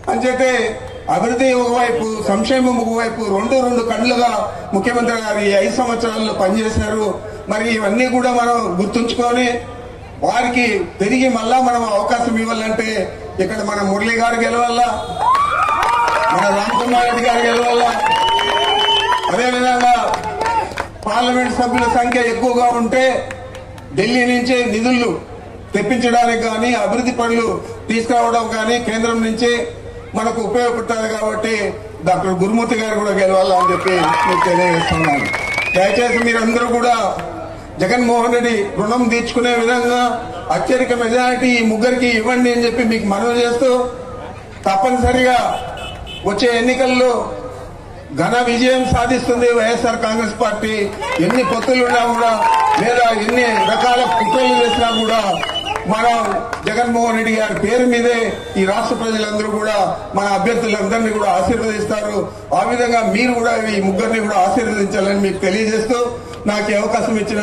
అంచేతే అభివృద్ధి ఒకవైపు సంక్షేమం ఒకవైపు రెండు రెండు కళ్ళుగా ముఖ్యమంత్రి గారు ఈ ఐదు సంవత్సరాల్లో పనిచేశారు మరి ఇవన్నీ కూడా మనం గుర్తుంచుకొని వారికి తిరిగి మళ్ళా మనం అవకాశం ఇవ్వాలంటే ఇక్కడ మన మురళి గారు గెలవాలా మన రామ్ కుమార్ రెడ్డి గారు గెలవాలా అదేవిధంగా పార్లమెంట్ సభ్యుల సంఖ్య ఎక్కువగా ఉంటే ఢిల్లీ నుంచి నిధులు తెప్పించడానికి కానీ అభివృద్ధి పనులు తీసుకురావడం కానీ కేంద్రం నుంచి మనకు ఉపయోగపడుతుంది కాబట్టి డాక్టర్ గురుమూర్తి గారు కూడా గెలవాలని చెప్పి మీకు తెలియజేస్తున్నాను దయచేసి మీరందరూ కూడా జగన్మోహన్ రెడ్డి రుణం తీర్చుకునే విధంగా అత్యధిక మెజారిటీ ఈ ముగ్గురికి ఇవ్వండి అని చెప్పి మీకు మనవి చేస్తూ తప్పనిసరిగా వచ్చే ఎన్నికల్లో ఘన విజయం సాధిస్తుంది వైఎస్ఆర్ కాంగ్రెస్ పార్టీ ఎన్ని పొత్తులున్నా కూడా లేదా ఎన్ని రకాల కుట్రలు చేసినా కూడా మనం జగన్మోహన్ రెడ్డి గారి పేరు మీదే ఈ రాష్ట్ర ప్రజలందరూ కూడా మన అభ్యర్థులందరినీ కూడా ఆశీర్వదిస్తారు ఆ విధంగా మీరు కూడా ఈ ముగ్గురిని కూడా ఆశీర్వదించాలని మీకు తెలియజేస్తూ నాకు ఈ అవకాశం ఇచ్చిన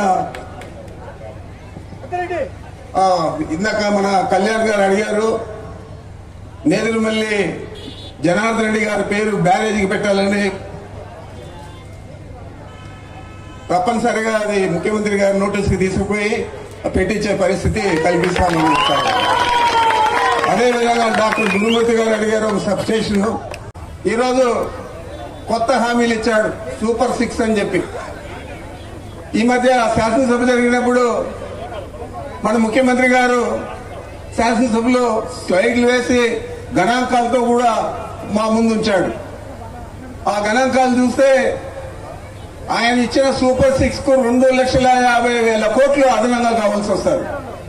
ఆ, ఇందాక మన కళ్యాణ్ గారు అడిగారు నేదురుమల్లి జనార్దన్ రెడ్డి గారి పేరు బ్యారేజీకి పెట్టాలని తప్పనిసరిగా అది ముఖ్యమంత్రి గారి నోటీస్కి తీసుకుపోయి పెట్టించే పరిస్థితి కల్పిస్తామని చెప్తారు అదేవిధంగా డాక్టర్ గురుమూర్తి గారు అడిగారు ఒక సబ్ స్టేషన్ ఈరోజు కొత్త హామీలు ఇచ్చాడు సూపర్ సిక్స్ అని చెప్పి ఈ మధ్య శాసనసభ జరిగినప్పుడు మన ముఖ్యమంత్రి గారు శాసనసభలో స్లైడ్లు వేసి గణాంకాలతో కూడా మా ముందు ఉంచాడు ఆ గణాంకాలు చూస్తే ఆయన ఇచ్చిన సూపర్ సిక్స్ కు రెండు లక్షల యాభై వేల కోట్లు అదనంగా కావాల్సి వస్తారు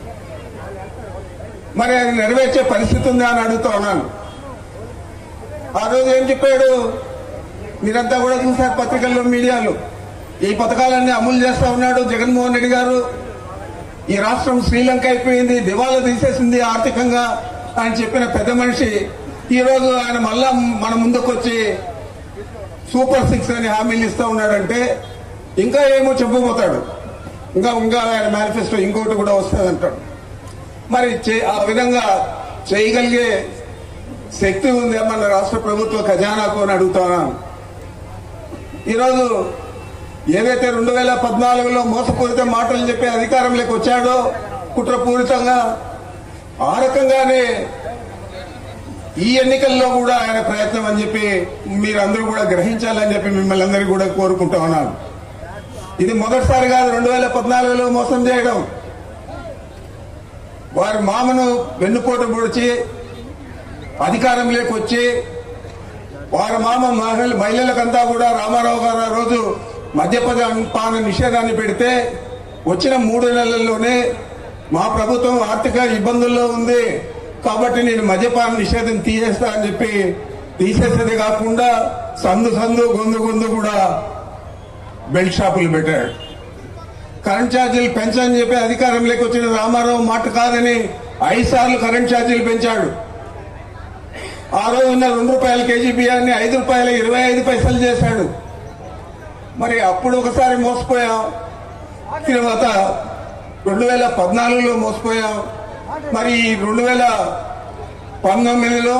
మరి అది నెరవేర్చే పరిస్థితి ఉందా అని అడుగుతా ఉన్నాను ఆ రోజు ఏం చెప్పాడు మీరంతా కూడా చూశారు పత్రికల్లో మీడియాలో ఈ పథకాలన్నీ అమలు చేస్తా ఉన్నాడు జగన్మోహన్ రెడ్డి గారు ఈ రాష్ట్రం శ్రీలంక అయిపోయింది దివాలా తీసేసింది ఆర్థికంగా ఆయన చెప్పిన పెద్ద మనిషి ఈ రోజు ఆయన మళ్ళా మన ముందుకు వచ్చి సూపర్ సిక్స్ అని హామీలు ఇస్తా ఉన్నాడంటే ఇంకా ఏమో చెప్పబోతాడు ఇంకా ఇంకా ఆయన మేనిఫెస్టో ఇంకోటి కూడా వస్తుంది అంటాడు మరి చే- ఆ విధంగా చేయగలిగే శక్తి ఉంది మన రాష్ట్ర ప్రభుత్వ ఖజానాకు అని అడుగుతున్నాను ఈరోజు ఏదైతే రెండు వేల పద్నాలుగులో మోసపూరిత మాటలు చెప్పి అధికారంలోకి వచ్చాడో కుట్రపూరితంగా ఆ రకంగానే ఈ ఎన్నికల్లో కూడా ఆయన ప్రయత్నం అని చెప్పి మీరందరూ కూడా గ్రహించాలని చెప్పి మిమ్మల్ని అందరికీ కూడా కోరుకుంటా ఉన్నాను ఇది మొదటిసారి కాదు రెండు వేల పద్నాలుగులో మోసం చేయడం వారి మామను వెన్నుపోటు పొడిచి అధికారంలోకి వచ్చి వారి మామ మహిళ- మహిళలకంతా కూడా రామారావు గారు ఆ రోజు మద్యపాన నిషేధాన్ని పెడితే వచ్చిన మూడు నెలల్లోనే మా ప్రభుత్వం ఆర్థిక ఇబ్బందుల్లో ఉంది కాబట్టి నేను మద్యపాన నిషేధం తీసేస్తా అని చెప్పి తీసేసేది కాకుండా సందు సందు గొంతు గొంతు కూడా బెల్ట్ షాపులు పెట్టాడు కరెంట్ ఛార్జీలు పెంచని చెప్పి అధికారంలోకి వచ్చిన రామారావు మాట కాదని ఐదు సార్లు కరెంట్ ఛార్జీలు పెంచాడు ఆ రోజు ఉన్న రెండు రూపాయల కేజీ బియ్యాన్ని ఐదు రూపాయల ఇరవై ఐదు పైసలు చేశాడు మరి అప్పుడు ఒకసారి మోసపోయాం తర్వాత రెండు వేల పద్నాలుగులో మోసపోయాం మరి ఈ రెండు వేల పంతొమ్మిదిలో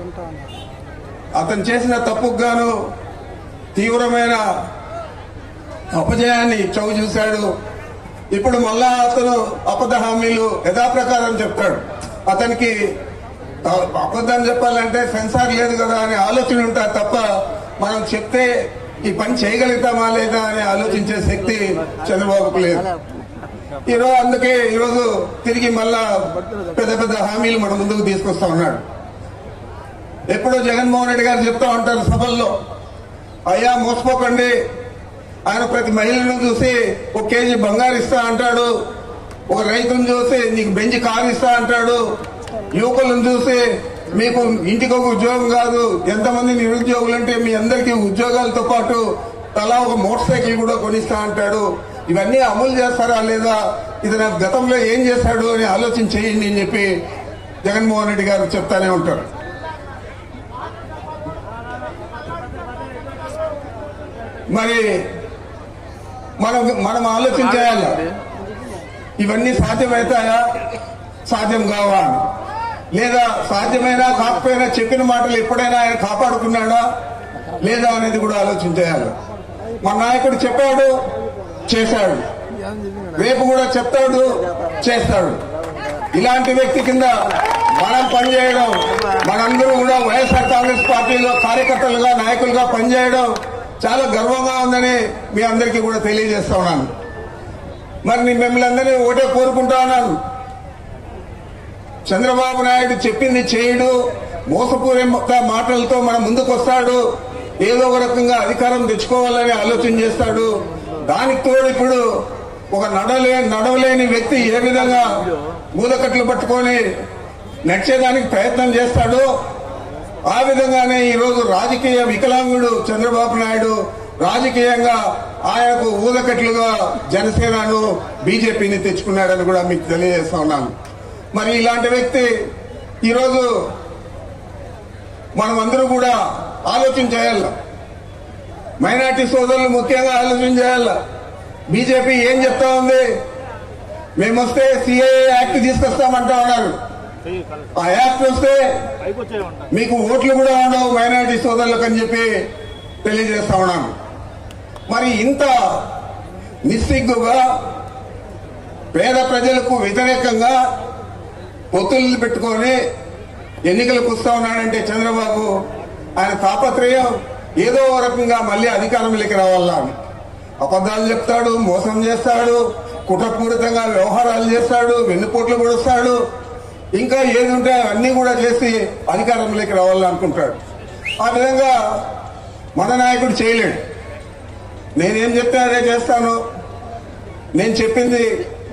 అతను చేసిన తప్పుకు గాను తీవ్రమైన అపజయాన్ని చవి చూశాడు ఇప్పుడు మళ్ళా అతను అబద్ధ హామీలు యథాప్రకారం చెప్తాడు అతనికి త- అబద్ధం చెప్పాలంటే సెన్సార్ లేదు కదా అనే ఆలోచన ఉంటారు తప్ప మనం చెప్తే ఈ పని చేయగలుగుతామా లేదా అని ఆలోచించే శక్తి చంద్రబాబుకు లేదు ఈరోజు అందుకే ఈరోజు తిరిగి మళ్ళా పెద్ద పెద్ద హామీలు మన ముందుకు తీసుకొస్తా ఉన్నాడు ఎప్పుడో జగన్మోహన్ రెడ్డి గారు చెప్తా ఉంటారు సభల్లో అయ్యా మోసపోకండి ఆయన ప్రతి మహిళను చూసి ఒక కేజీ బంగారు ఇస్తా అంటాడు ఒక రైతును చూసి నీకు బెంచ్ కారు ఇస్తా అంటాడు యువకులను చూసి మీకు ఇంటికి ఒక ఉద్యోగం కాదు ఎంతమంది నిరుద్యోగులు అంటే మీ అందరికీ ఉద్యోగాలతో పాటు తలా ఒక మోటార్ సైకిల్ కూడా కొనిస్తా అంటాడు ఇవన్నీ అమలు చేస్తారా లేదా ఇది నాకు గతంలో ఏం చేశాడు అని ఆలోచన చేయండి అని చెప్పి జగన్మోహన్ రెడ్డి గారు చెప్తానే ఉంటారు మరి మనం మనం ఆలోచన చేయాలి ఇవన్నీ సాధ్యమవుతాయా సాధ్యం కావా అని లేదా సాధ్యమైనా కాకపోయినా చెప్పిన మాటలు ఎప్పుడైనా ఆయన కాపాడుకున్నాడా లేదా అనేది కూడా ఆలోచించేయాలి మా నాయకుడు చెప్పాడు చేశాడు రేపు కూడా చెప్తాడు చేస్తాడు ఇలాంటి వ్యక్తి కింద మనం పనిచేయడం మనందరూ కూడా వైఎస్ఆర్ కాంగ్రెస్ పార్టీలో కార్యకర్తలుగా నాయకులుగా పనిచేయడం చాలా గర్వంగా ఉందని మీ అందరికీ కూడా తెలియజేస్తా ఉన్నాను మరి నేను మిమ్మల్ని అందరినీ ఒకటే కోరుకుంటా ఉన్నాను చంద్రబాబు నాయుడు చెప్పింది చేయడు మోసపూరిత మాటలతో మన ముందుకు వస్తాడు ఏదో ఒక రకంగా అధికారం తెచ్చుకోవాలని ఆలోచన చేస్తాడు దానికి తోడు ఇప్పుడు ఒక నడలే నడవలేని వ్యక్తి ఏ విధంగా మూలకట్లు పట్టుకొని నడిచేదానికి ప్రయత్నం చేస్తాడో ఆ విధంగానే ఈరోజు రాజకీయ వికలాంగుడు చంద్రబాబు నాయుడు రాజకీయంగా ఆయనకు ఊదకట్లుగా జనసేనను బీజేపీని తెచ్చుకున్నాడని కూడా మీకు తెలియజేస్తా ఉన్నాను మరి ఇలాంటి వ్యక్తి ఈరోజు మనం అందరూ కూడా ఆలోచన చేయాల మైనార్టీ సోదరులు ముఖ్యంగా ఆలోచన చేయాల బీజేపీ ఏం చెప్తా ఉంది మేము వస్తే సిఐఏ యాక్ట్ తీసుకొస్తామంటా ఉన్నారు ఆ యాక్ట్ వస్తే మీకు ఓట్లు కూడా ఉండవు మైనార్టీ సోదరులకు అని చెప్పి తెలియజేస్తా ఉన్నాను మరి ఇంత నిస్సిగ్గుగా పేద ప్రజలకు వ్యతిరేకంగా పొత్తులు పెట్టుకొని ఎన్నికలకు వస్తా ఉన్నాడంటే చంద్రబాబు ఆయన తాపత్రయం ఏదో ఒక రకంగా మళ్ళీ అధికారంలోకి రావాలా అని అబద్దాలు చెప్తాడు మోసం చేస్తాడు కుట్రపూరితంగా వ్యవహారాలు చేస్తాడు వెన్నుపోట్లు కూడా వస్తాడు ఇంకా ఏది ఉంటే అన్ని కూడా చేసి అధికారంలోకి రావాలనుకుంటాడు ఆ విధంగా మన నాయకుడు చేయలేడు నేనేం చెప్తే అదే చేస్తాను నేను చెప్పింది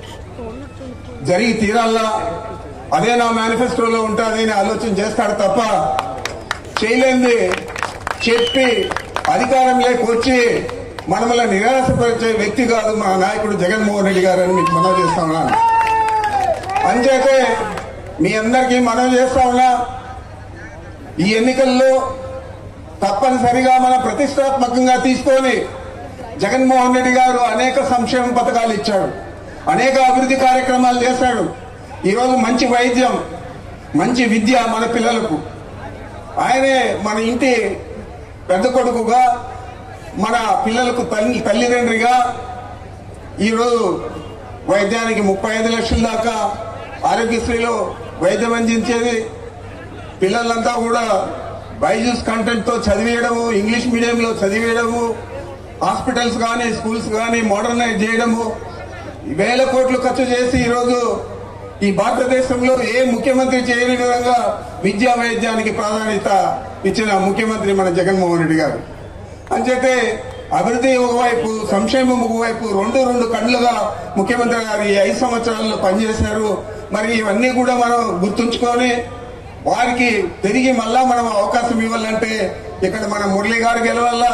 జరిగి తీరాలా అదే నా మేనిఫెస్టోలో ఉంటుంది అని ఆలోచన చేస్తాడు తప్ప చేయలేంది చెప్పి అధికారంలోకి వచ్చి మనమల నిరాశపరిచే వ్యక్తి కాదు మన నాయకుడు జగన్మోహన్ రెడ్డి గారు అని మీకు మనవి చేస్తా ఉన్నాను అంచేతే మీ అందరికీ మనవి చేస్తా ఉన్నా ఈ ఎన్నికల్లో తప్పనిసరిగా మన ప్రతిష్టాత్మకంగా తీసుకొని జగన్మోహన్ రెడ్డి గారు అనేక సంక్షేమ పథకాలు ఇచ్చాడు అనేక అభివృద్ధి కార్యక్రమాలు చేశాడు ఈరోజు మంచి వైద్యం మంచి విద్య మన పిల్లలకు ఆయనే మన ఇంటి పెద్ద కొడుకుగా మన పిల్లలకు తల్లి తల్లిదండ్రిగా ఈరోజు వైద్యానికి ముప్పై ఐదు లక్షల దాకా ఆరోగ్యశ్రీలో వైద్యం అందించేది పిల్లలంతా కూడా బైజూస్ కంటెంట్ తో చదివేయడము ఇంగ్లీష్ మీడియంలో చదివేయడము హాస్పిటల్స్ కానీ స్కూల్స్ కానీ మోడర్నైజ్ చేయడము వేల కోట్లు ఖర్చు చేసి ఈరోజు ఈ భారతదేశంలో ఏ ముఖ్యమంత్రి చేయని విధంగా విద్యా వైద్యానికి ప్రాధాన్యత ఇచ్చిన ముఖ్యమంత్రి మన జగన్మోహన్ రెడ్డి గారు అంచేతే అభివృద్ధి ఒకవైపు సంక్షేమం ఒకవైపు రెండు రెండు కళ్ళుగా ముఖ్యమంత్రి గారు ఈ ఐదు సంవత్సరాల్లో పనిచేశారు మరి ఇవన్నీ కూడా మనం గుర్తుంచుకొని వారికి తిరిగి మళ్ళా మనం అవకాశం ఇవ్వాలంటే ఇక్కడ మన మురళి గారు గెలవాలా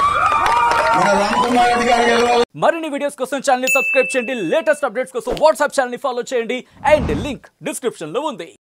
మన రామ్ కుమార్ రెడ్డి గారు గెలవాలా మరిన్ని వీడియోస్ కోసం ఛానల్ ని సబ్స్క్రైబ్ చేయండి లేటెస్ట్ అప్డేట్స్ కోసం వాట్సాప్ ఛానల్ ని ఫాలో చేయండి అండ్ లింక్ డిస్క్రిప్షన్ లో ఉంది